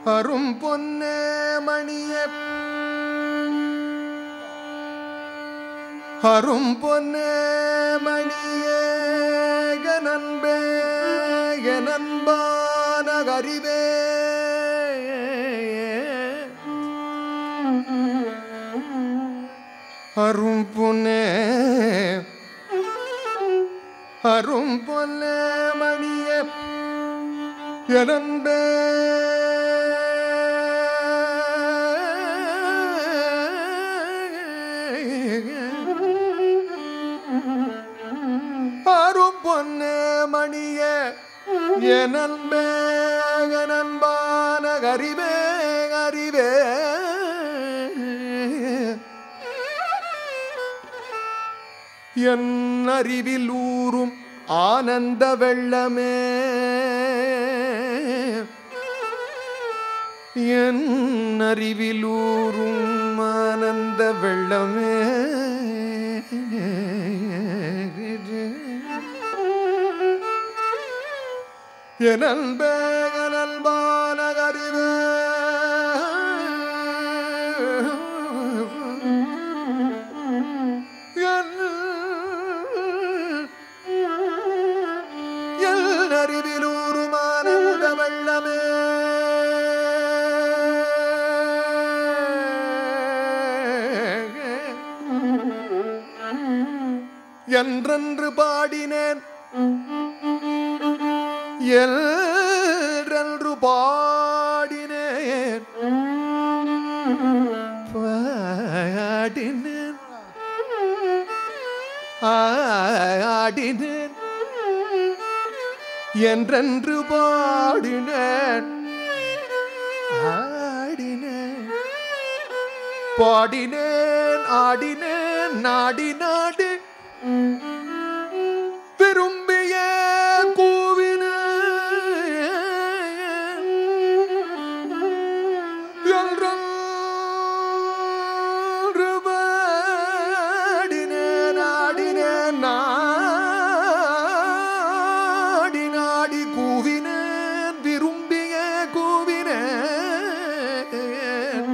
அரும் பொன்னே மணியே அரும் பொன்னே மணியே நண்பே நண்பான கரிவே அரும் பொன்னே அரும் பொன்னே மணியே எனன்பே அரும் பொன்னே மணிய எனன்பே நண்பான கரிவே அறிவே என் அறிவில் ஊறும் ஆனந்த வெள்ளமே என் அறிவில் ஊறும் ஆனந்த வெள்ளமே என் அன்பே என் அன்பான அறிவே எல் அறிவிலூரும் ஆனந்த வெள்ளமே என்றென்று பாடினேன் என்றென்று பாடினேன் பாடினேன் ஆடினேன் என்றென்று பாடினேன் ஆடினேன் பாடினேன் ஆடினேன் நாடி நாடு விரும்பிய கூவினேன் பாடினேன் ஆடினேன் நாடி நாடி கூவினேன் விரும்பிய கூவினேன்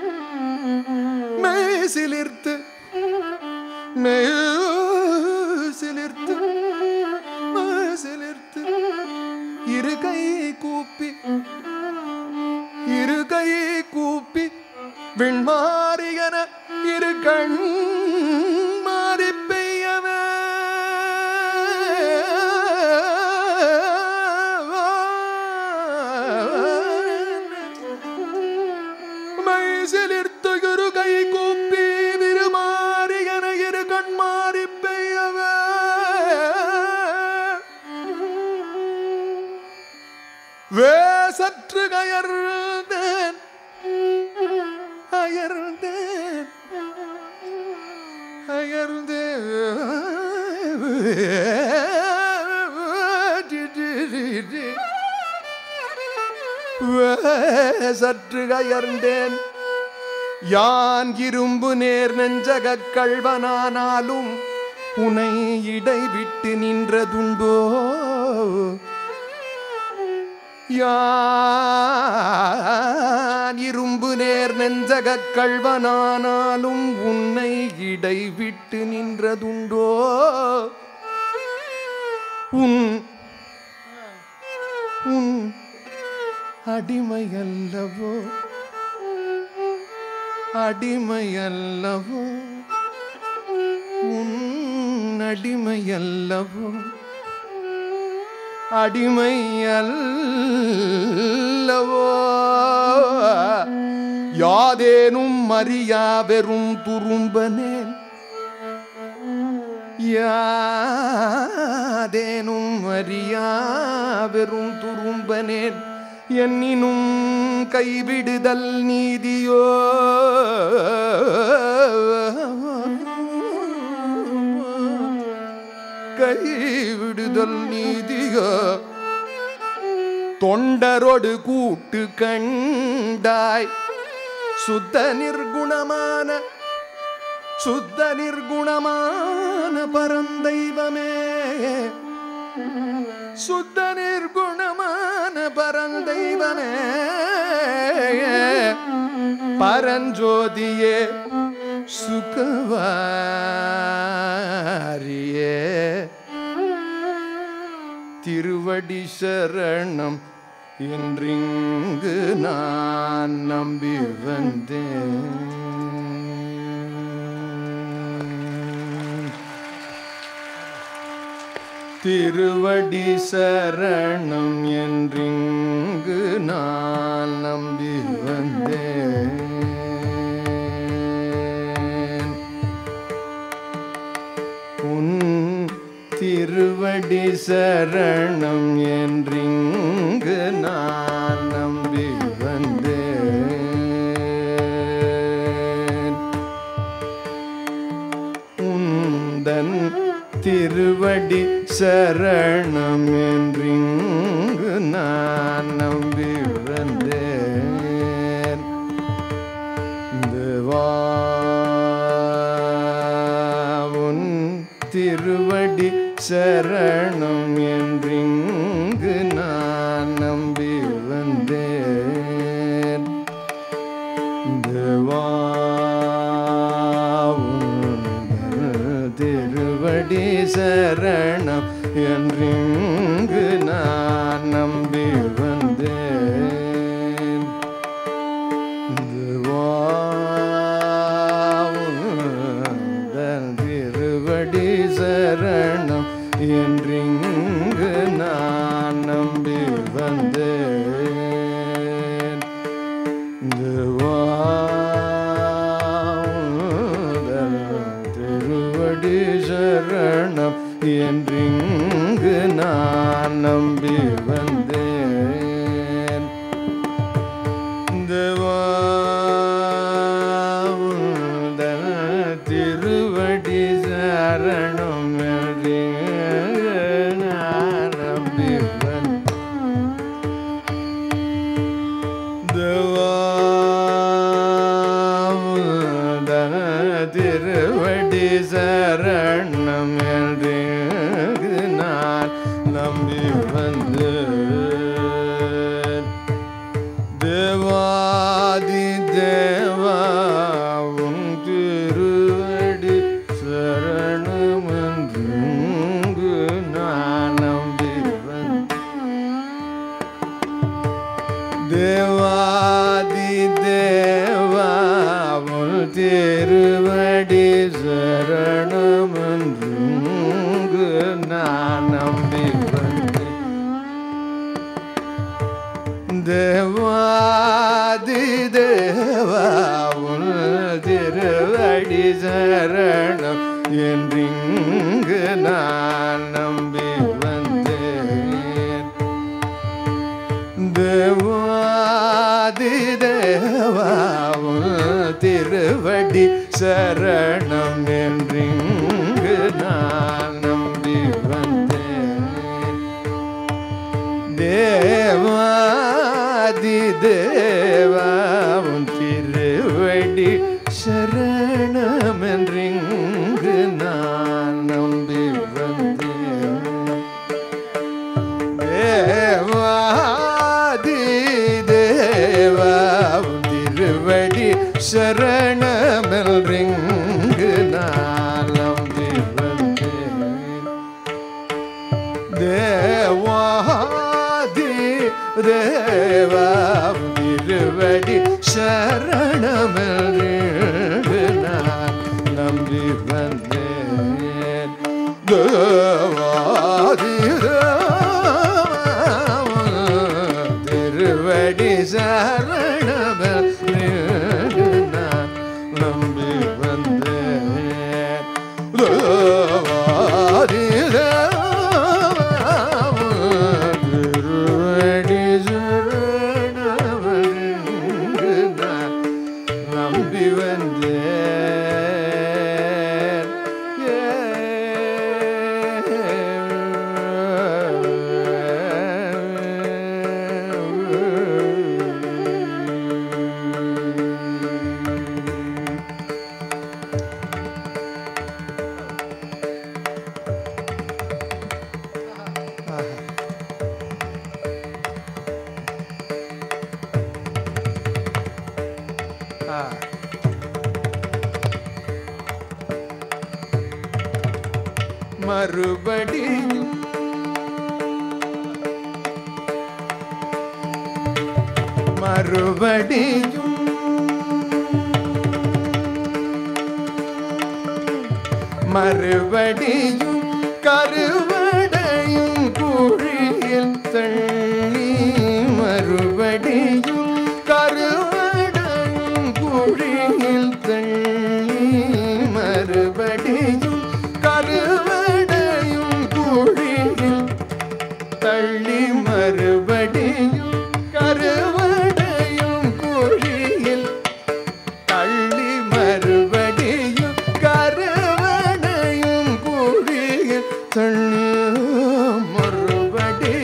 மெய் சிலிர்த்து மெய் சிலிர்த்து மெய் சிலிர்த்து இரு கை கூப்பி இரு கை கூப்பி விண்மாறியன இரு கண் மாறி பெய்யவே மைசிலிர்த்து இரு கை கூப்பி விருமாறியன இரு கண் மாறி பெய்யவே வேசற்று கயர்ந்தேன் அயர்ந்தேன் அயர்ந்தேன் சற்று கயர்ந்தேன் யான் இரும்பு நேர் நெஞ்சகக் கள்வனானாலும் உனை இடைவிட்டு நின்றதுண்டோ யான் இரும்பு நேர் நெஞ்சகக் கள்வனானாலும் உன்னை இடைவிட்டு நின்றதுண்டோ உன் உன் அடிமையல்லவோ அடிமையல்லவோ உன் அடிமையல்லவோ அடிமையல்லவோ யாதேனும் மரியா வெறும் துரும்பனேன் யாதேனும் மரியா வெறும் துரும்பனேன் என்னினும் கைவிடுதல் நீதியோ கைவிடுதல் நீதியோ தொண்டரொடு கூட்டு கண்டாய் சுத்த நிர்குணமான சுத்த நிர்குணமான பரந்தெய்வமே சுத்த நிர்குணமான பரந்தெய்வமே பரஞ்சோதியே சுகவாரியே திருவடி சரணம் என்றிங்கு நான் நம்பி வந்தேன் திருவடி சரணம் என்றிங்கு நான் நம்பி வந்தேன் உன் திருவடி சரணம் என்றிங்கு நான் நம்பி வந்தேன் உந்தன் திருவடி சரணம் என்றிங்கு நான் நம்பி வந்தேன் தேவாவுன் திருவடி சரணம் என்றிங்கு நான் நம்பி வந்தேன் தேவாவுன் திருவடி சரணம் என்றிங்கு நான் நம்பி வந்தேன் தேவாவுன் திருவடி சரணம் என்றிங்கு நான் நம்பி வந்தேன் திருவடி சரணம் என்றிங்கு நான் நம்பி வந்தேன் தேவாவுதல் திருவடி சரணம் என்றிங்கு நான் நம்பி வந்தேன் தேவாவுதன திருவடி சரணம் என்று நான் நம்பி வந்தேன் தேவாதி தேவாவும் திருவடி சரணம் என்று நான் நம்பி வந்தேன் தேவாதி தேவாவுள் திருவடி சரணமன்று நான் நம்பி வந்தேன் தேவாதி தேவாவுள் திருவடி சரணம் என்றிங்கு நான் நம்பி வந்தேன் தேவாதி தேவாவும் திருவடி சரணம் என்றிங்கு நான் நம்பி வந்தேன் தேவாதி தேவாவும் திருவடி சரணம் என்றிங்கு நான் நம்பி வந்தேன் தேவாதி தேவாவும் திருவடி சரணமெல்றிங்கு நான் நம்பி வந்தேன் தேவாதி தேவாவும் திருவடி சரணமெல்றிங்கு நான் நம்பி வந்தேன் தேவாதி தேவாவும் திருவடி சரணமெல் நான் நம்பி வந்தேன் தேவாதி தேவாவும் திருவடி சரணமெல் நான் நம்பி வந்தேன் மறுபடியும் மறுபடியும் மறுபடியும் கருவடையும் குழியில் தள்ளி மறுபடியும் கருவடையும் குழியில் தள்ளி மறுபடியும் கருவடையும் குழியில் தள்ளி மறுபடியும் கருவடையும் குழியில் தள்ளி மறுபடியும் கருவடையும் குழியில் தள்ளி மறுபடி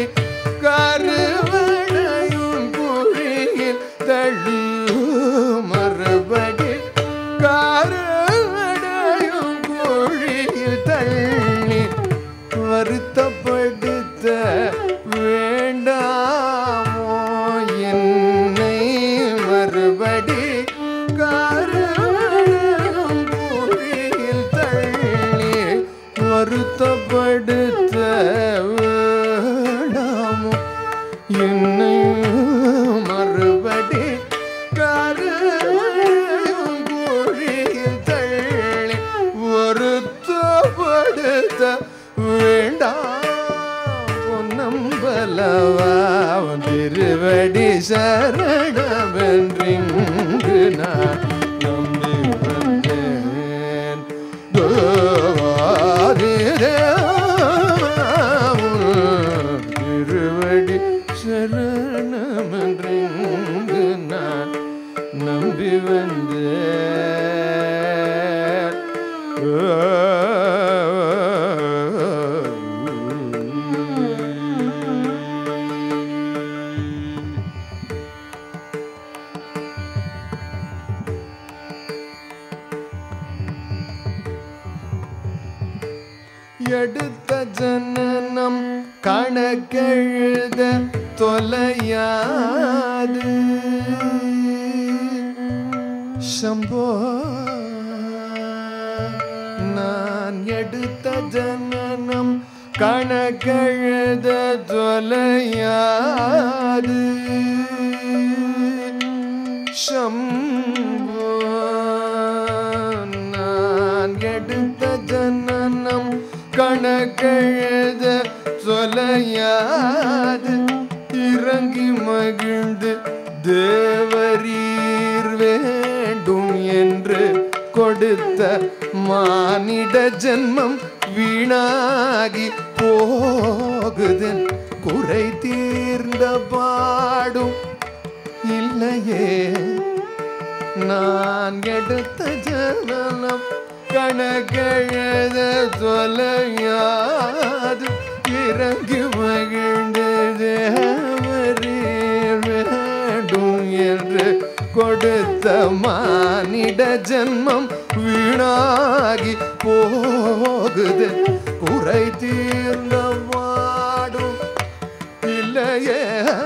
கருவடையும் குழியில் தள்ளி மறுபடி கருவடையும் குழியில் தள்ளி வருத்தப்படுத்த வேண்டாமோ என்னை மறுபடி கருவடையும் குழியில் தள்ளி வருத்தப்படுத்த வேண்டாமோ என்னை மறுபடி கருவடையும் குழியில் தள்ளி வருத்தப்படுத்த வேண்டாம் பொன்னம்பலவா உன் திருவடி சரணமென்றிங்கு நான் நம்பி வந்தேன் தேவாதி தேவா, உன் திருவடி சரணமென்றிங்கு நான் நம்பி வந்தேன் எடுத்த ஜனனம் கணக்கெழுத தொலையாது சம்போ நான் எடுத்த ஜனனம் கணக்கெழுத தொலையாது சம்போ நான் எடுத்த ஜனனம் கணக்கெழுத சொலையாது இறங்கி மகிழ்ந்து தேவரீர் வேண்டும் என்று கொடுத்த மானிட ஜென்மம் வீணாகி போகுதன் குறை தீர்ந்த பாடும் இல்லையே நான் எடுத்த ஜனனம் கணக்கெழுத தொலையாது இறங்கி மகிழ்ந்து தேவரீர் வேண்டும் என்று கொடுத்த மானிட ஜென்மம் வீணாகி போகுது குறை தீர்ந்த வாடும் இல்லையே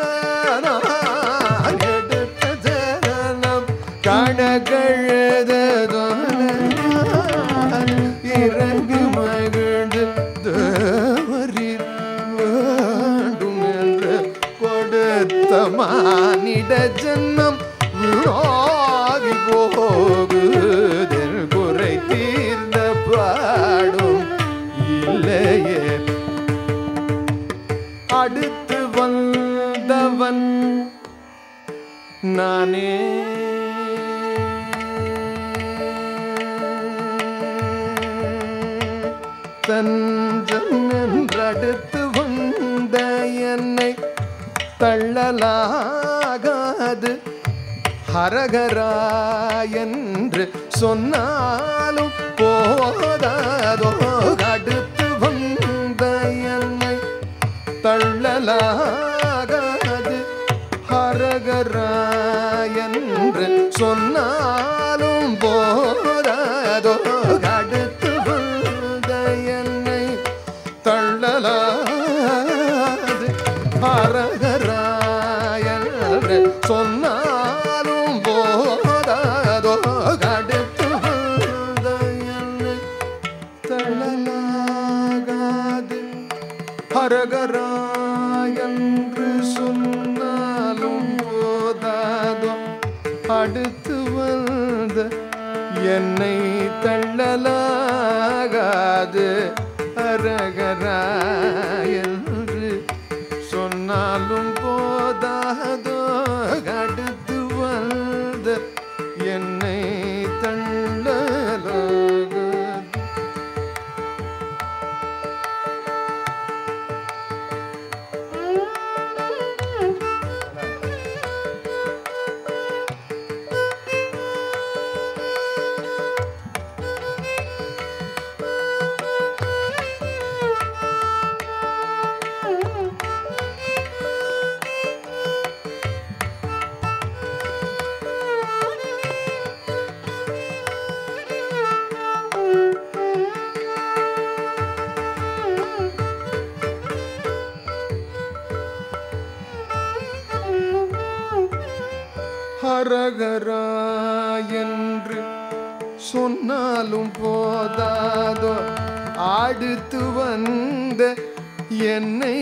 நான் எடுத்த ஜனனம் கணக்கழுத இறங்கு மகிழ்ந்து தேவரீர் வேண்டும் என்று கொடுத்த மானிட ஜன்மம் விழாகி போகுது குறை தீர்ந்த பாடும் இல்லையே அடுத்து வந்தவன் நானே தஞ்சம் என்றடுத்து வந்த என்னை தள்ளலாகாது ஹரகரா என்று சொன்னாலும் போதாதோ அடுத்து வந்த என்னை தள்ளலாகாது ஹரகரா என்று சொன்னாலும் போதாதோ அடுத்து வந்த என்னை தள்ளலாது ஹரகரா என்று சொன்னாலும் போதாதோ அடுத்து வந்த என்னை தள்ளலாகாது அரகரா என்று சொன்னாலும் போதாதோ அடுத்து வந்த என்னை தள்ளலாகாது ஹரகரா என்று சொன்னாலும் போதாதோ அடுத்து வந்த என்னை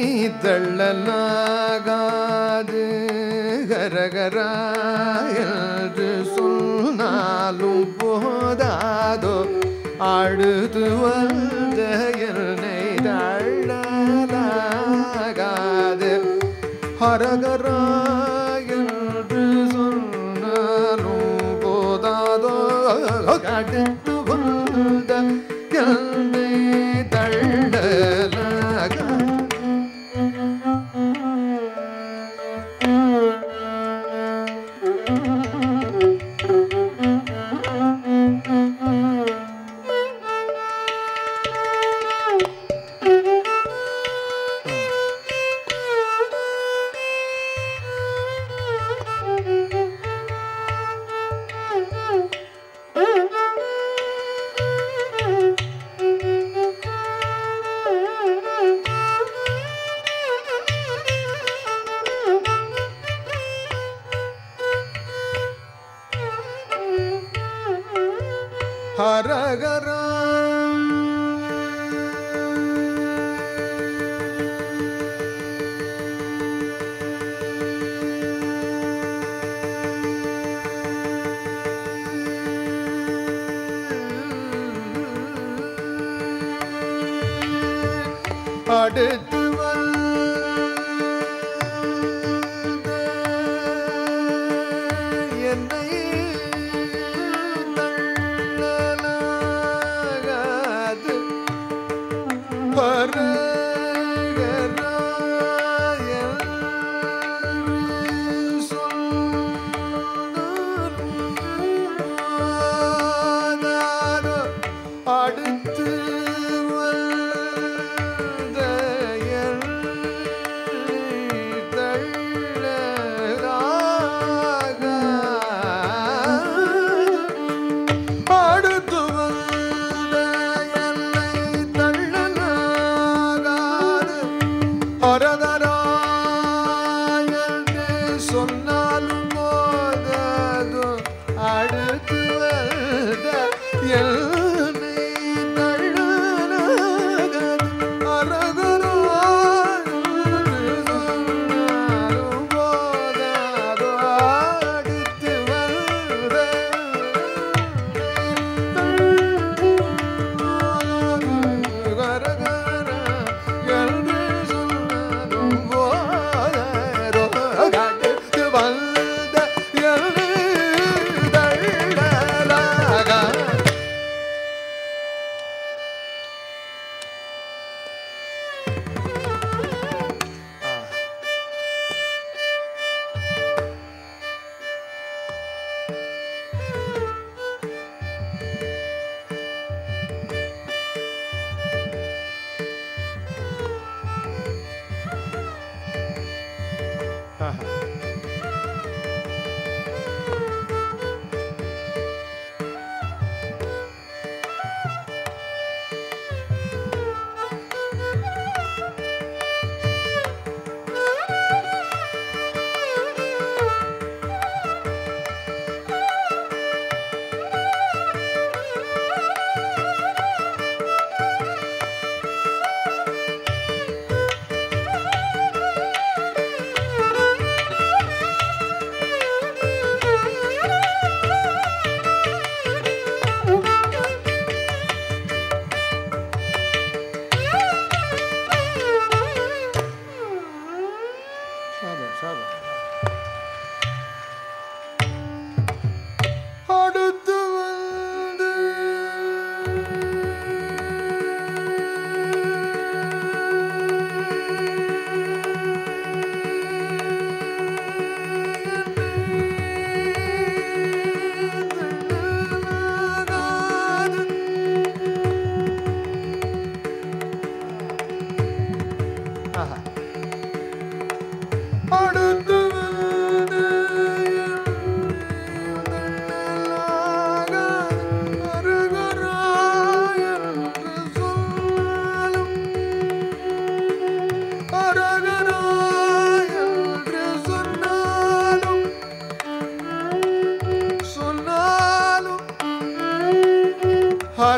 தள்ளலாகாது ஹரகரா என்று சொன்னாலும் போதாதோ அடுத்து வந்த என்னை தள்ளலாகாது ஹரகரா என்று சொன்னாலும் போதாதோ அடுத்து வந்த என்னை தள்ளலாக ஹரகரா அடுத்து வந்த என்னை தள்ளலாகாது பரகராயல் சொன்னாலும் அடுத்து வந்த என்னை தள்ளலாகாது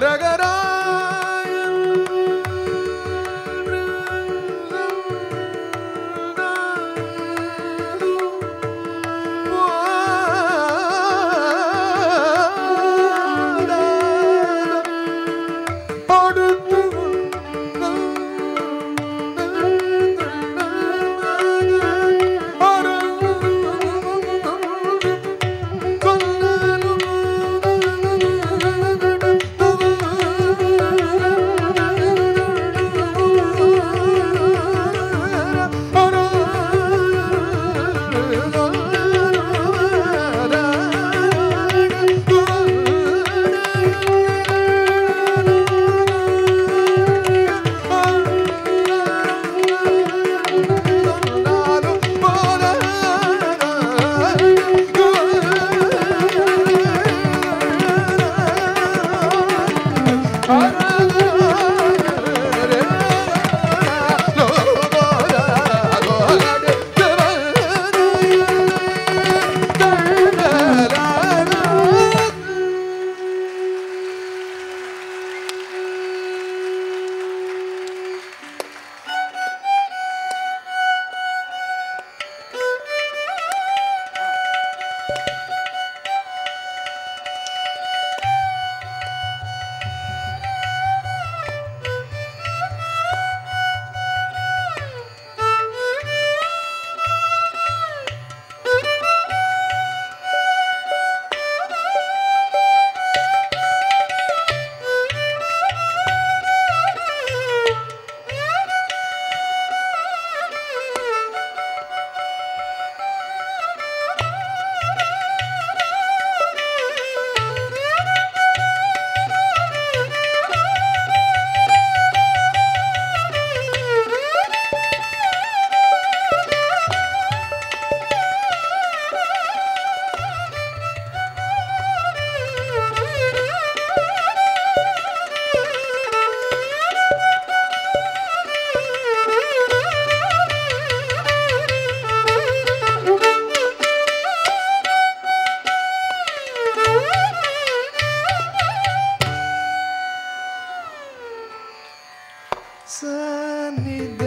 சனித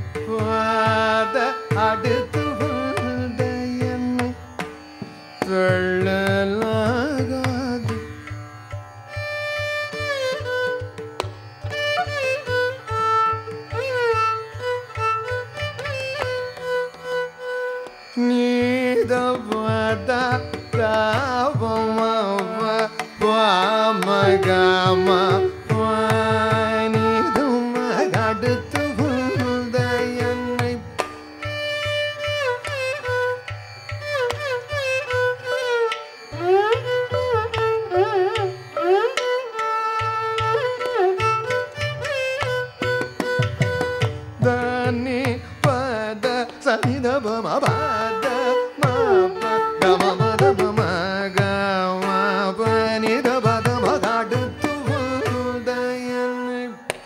வாத அடுத்து வந்த என்னை வெள்ளலாகாது நீதவத ராவமவ வாமகம வானிதும் அடுத்து வந்த என்னை దని పద సనిద బమ పద మ ప గమ మద మమ గమ పని ద పద మగాడుతు ఉదయన్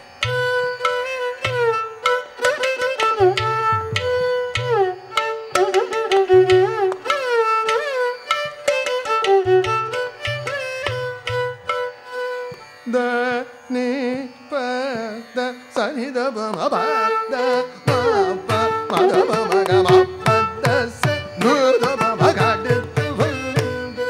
ద ని ప ద సని ద బ మ ప ద మ ప మ ద బ మ గ మ ప ద స ను ద బ మ గ డ త వ ద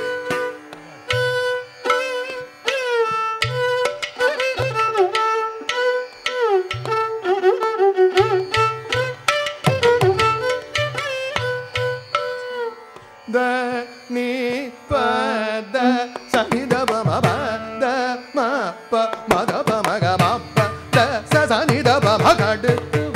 த நீ ப த சனி த ப ம ப த ம ப ம த ப ம க ம ப த ச சனி த ப ம க ட த வ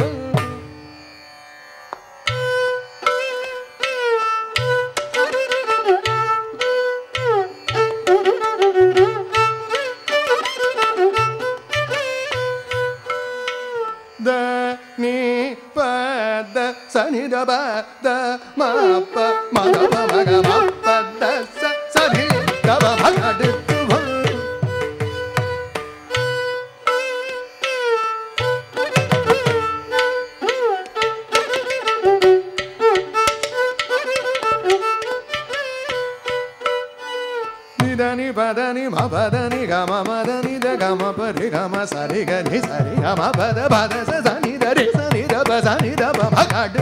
த நீ ப த சனி த ப த ம ப ம த ப ம க ம ப த ச சனி த ப ம க ட த வ நீ నిదని పదని మ పదని గమ మదని ద గమ పరి గమ సరి గని సరి గమ పద పద స సని ద రి సని ద ప సని ద ప మ గడు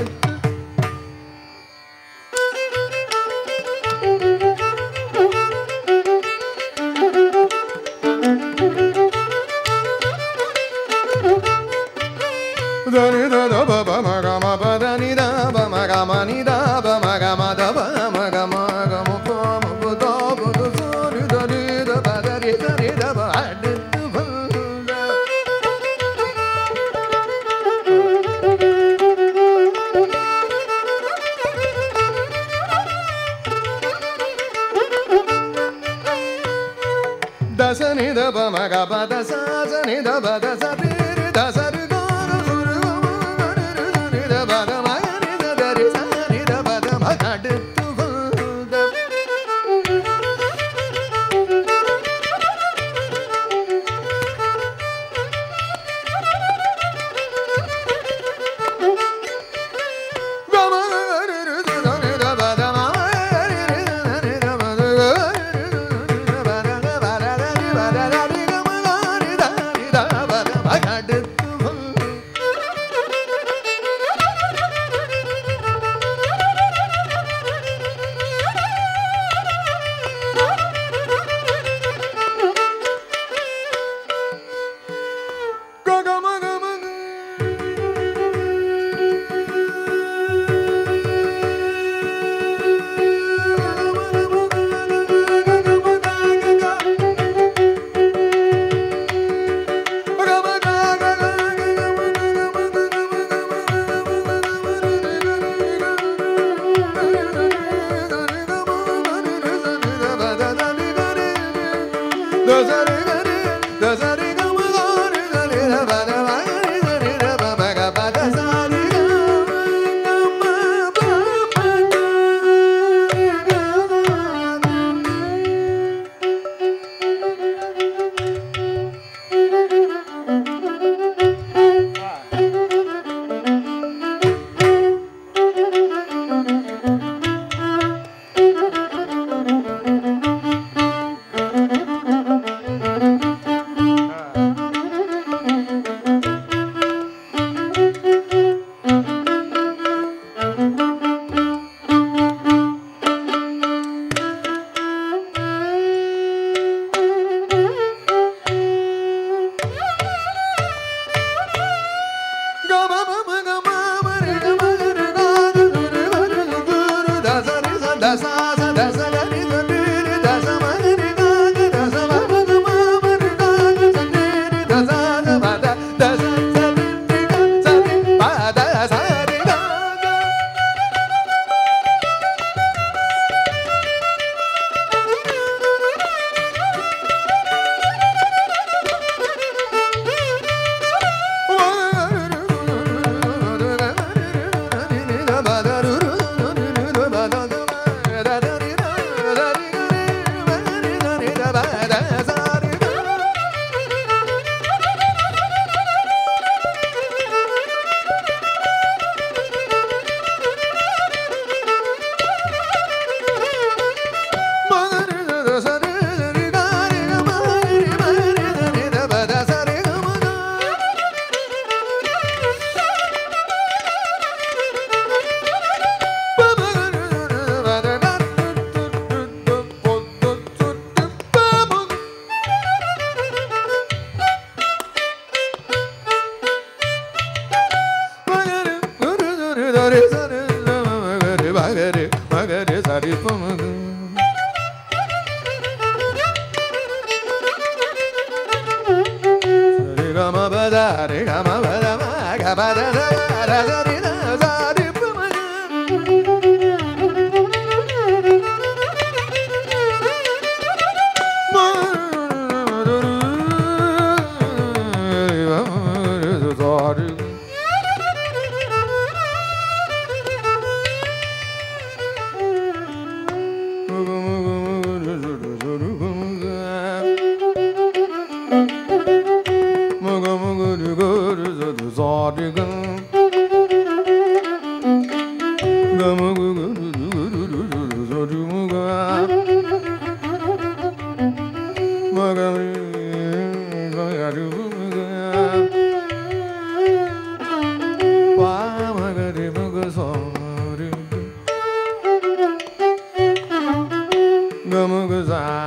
దని ద ద ప ప మ గ మ ప ద ని ద ప మ గ మ ని ద ప మ గ మ ద ప మ గ మ గ మ ప మ ప ద ప ద స ని ద ని ద ప ద రి ద ని ద ప అ డి ద ప ద దశ ని ద ప మ గ ప ద స స ని ద ప ద స రి రి ద స రి గ ర సు రి గ మ గ రి రి రి ని ద ప ద మ గ ని ద ద రి స ని ద ప ద మ గ డి ద ప ద గ మ గ రి రి రి ద ని ద ప ద మ గ రి రి రి ని ద ప ద గ రి రి రి ని ద ప ద గ ప ద ద రి ప ద ద రి గ మ గ రి ద రి ద ప ద మ గ డి ద ప గ గ మ గ మ గ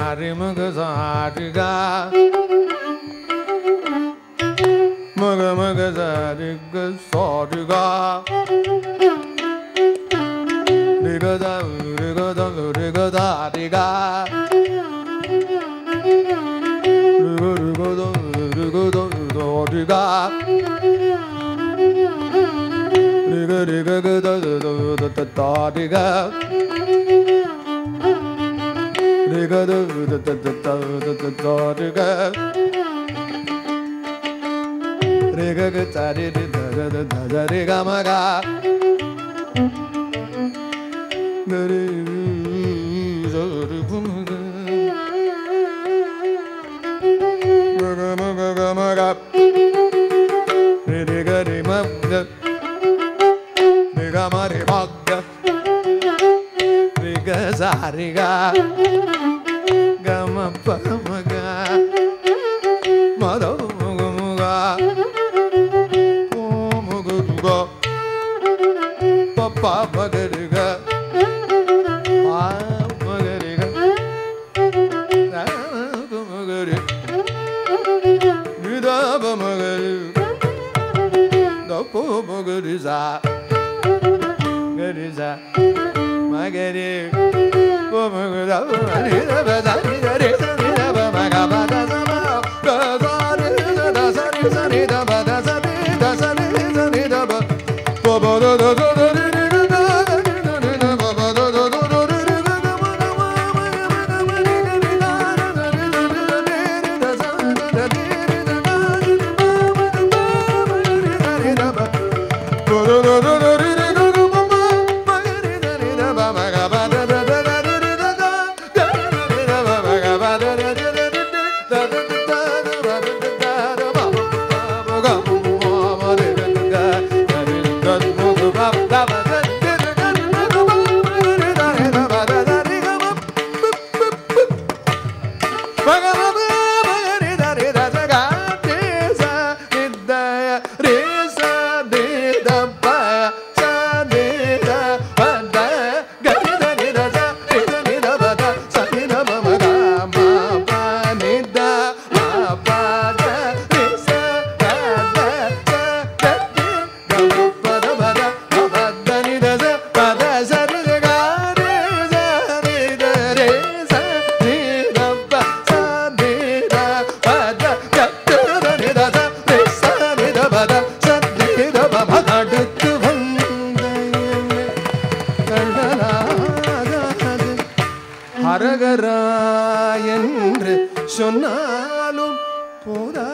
ri ma ga sa ri ga ma ga ma ga sa ri ga sa ri ga ri ga da ri ga da ri ga da ri ga ri ga ri ga da ri ga da ri ga ri ga ri ga ga da da da da da da ri ga ri ga da da da da da da da da ri ga ri ga ga da ri ri da da da da da ri ga ma ga ga ri ri za ri gu ma ga ma ga ma ga ga ma ga ri ri ga ri ma ga ri ga ma ri ma ga ri ga za ri ga ga ma pa ma ga ma da ma ga ma ga o ma ga du ga pa pa ma ga ri ga pa ma ga ri ga da ma ma ga ri ri da ba ma ga ri da po ma ga ri za ga ri za ma ga ri po ma ga da ma ri da ba da ri da ri da ri da ba ma ga ba da za ma ga za ri da da sa ri sa ri da ba da sa ri da sa ri sa ri da ba ba ba da da da da ri ri da da da ri da ri da ba ba da da da da ri ri da da ma da ma ma ga ma da ma ri da ri da da da ri da ri da ri ri da sa da da ri ri da da ri ri ma ma da ma ma ri da ri da ba ba da da da da ri ri da da ma ma ma ga ri da ri da ba ma ga ba da da da da ri ri da da ga ri ri da ba ma ga ba da da da da ri ri da da da da da ba da da da da ba ma ma ga ma ma ri da da da da ri da ma ga ba da ba da da da da ri da da ba ma ri da ri da ba da da ri ga ma bu bu bu ma ga ma ba ma ga ri da ri da da ga ri sa ri da ri sa ri da ba sa ri da ba da ga ri da ri da sa ri da ri da ba da sa ri da ba ma ga ma pa ni da ma pa da ri sa da da sa da ri ga ma pa da ba da ma pa da ni da sa pa da sa ri da ga ri sa ri da ri sa ri da ba sa ri da ba da ga da da ri da sa ri sa ri da ba da sa ri da ba ma அடுத்து வந்த என்னை கண்டனாகாது ஹரகரா என்று சொன்னாலும் போதா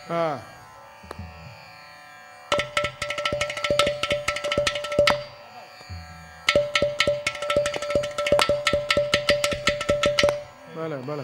ஆ பல பல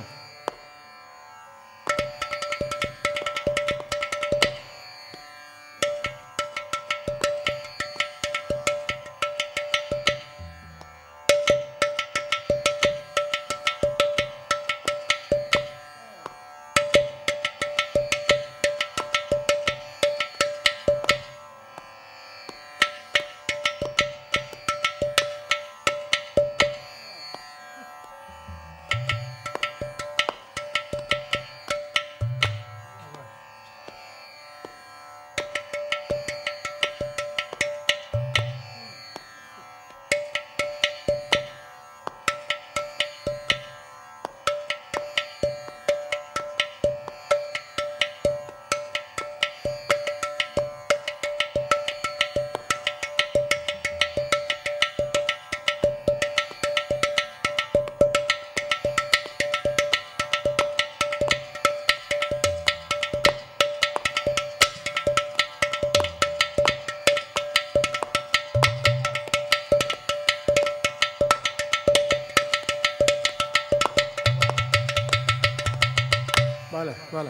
பல பல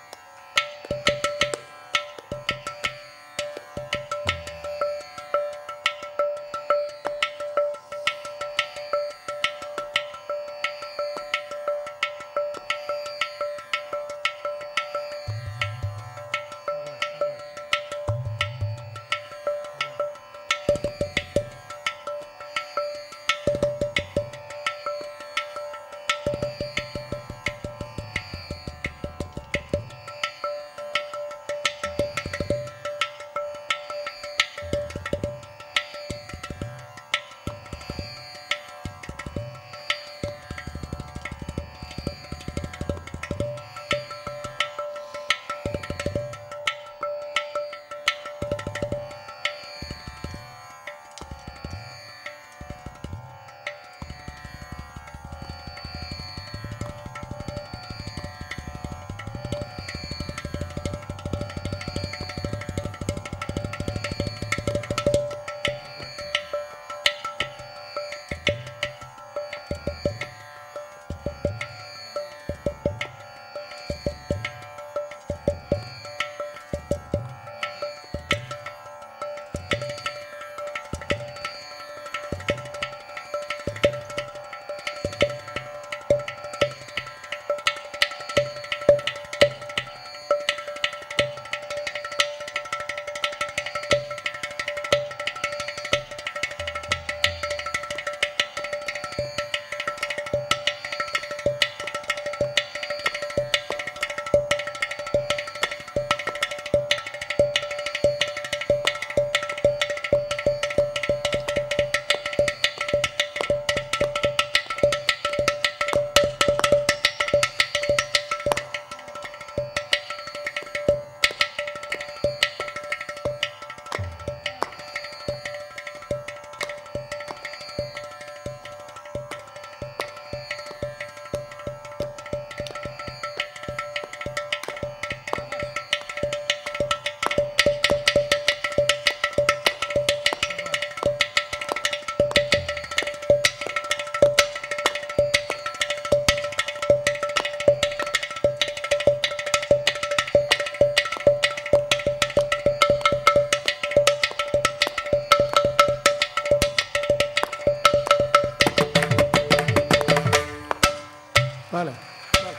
Vale. vale.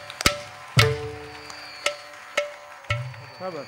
Sabar.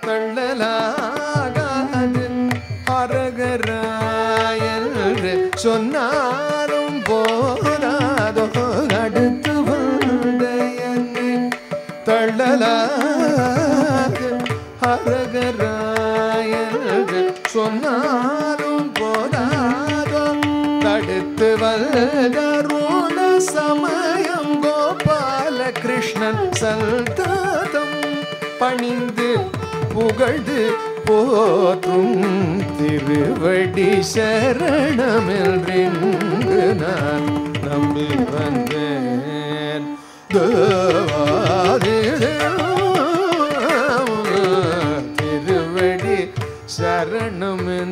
தள்ளலாகாது அரகராயன்று சொன்னாரும் போராதோ அடுத்து வந்த என்னை தள்ளலாக அரகராயன்று சொன்னாரும் போதாதோ தடுத்து வல்தருண சமயம் கோபால கிருஷ்ணன் சல்தாதம் பணிந்து புகழ்ந்து போற்றும் திருவடி சரணமென்று நான் நம்பி வந்தேன் தேவாதிதேவ திருவடி சரணம்